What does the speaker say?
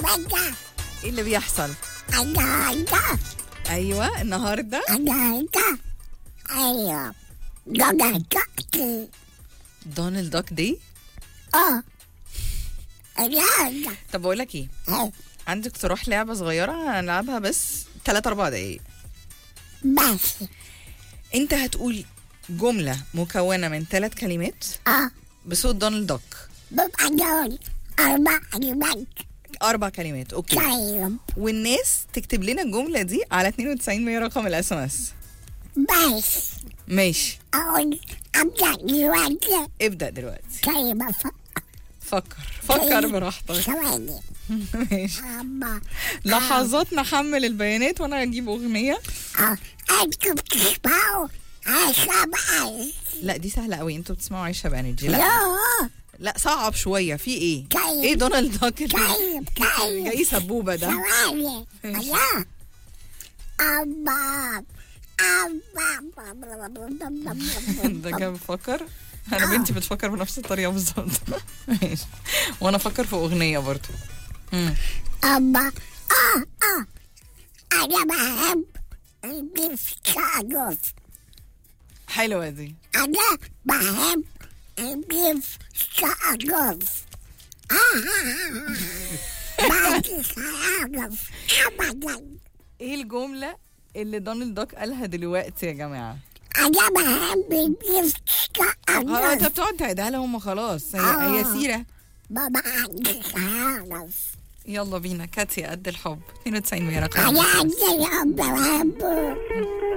بقى ايه اللي بيحصل النهارده ايوه النهارده النهارده ايوه جدعتي دونالد داك دي اه النهارده طب بقول لك ايه ايه عندي اقتراح لعبه صغيره هنلعبها بس 3 4 دقايق بس انت هتقول جمله مكونه من ثلاث كلمات اه بصوت دونالد داك ببقى دول أربع كلمات اربع كلمات اوكي طيب والناس تكتب لنا الجمله دي على 92 100 رقم الاس ام اس بس ماشي أقول أبدأ دلوقتي ابدا دلوقتي كلمة ف... فكر فكر براحتك ثواني ماشي أما لحظات نحمل البيانات وانا اجيب اغنيه اه أنتوا بتسمعوا عشان عايز لا دي سهله قوي انتوا بتسمعوا عيشه بانرجي لا لا لا صعب شويه في ايه طيب. ايه دونالد داك اللي طيب طيب جاي سبوبه ده ثواني ماشي. لا أما ده كان بفكر انا بنتي بتفكر بنفس الطريقه بالظبط ماشي وانا افكر في اغنيه برضو مم. أما آه آه أنا بحب البيف حلوه دي أنا بحب البيف شاغوف بعد شاغوف أبدا ايه الجمله اللي دونالد داك قالها دلوقتي يا جماعه أنا بحب البيف اه انت شاغوف بتقعد تعيدها لهم خلاص هي, آه. هي سيره بابا عندي شاغوف يلا بينا كاتيا قد الحب 92 100 رقم أنا عندي الحب بحبه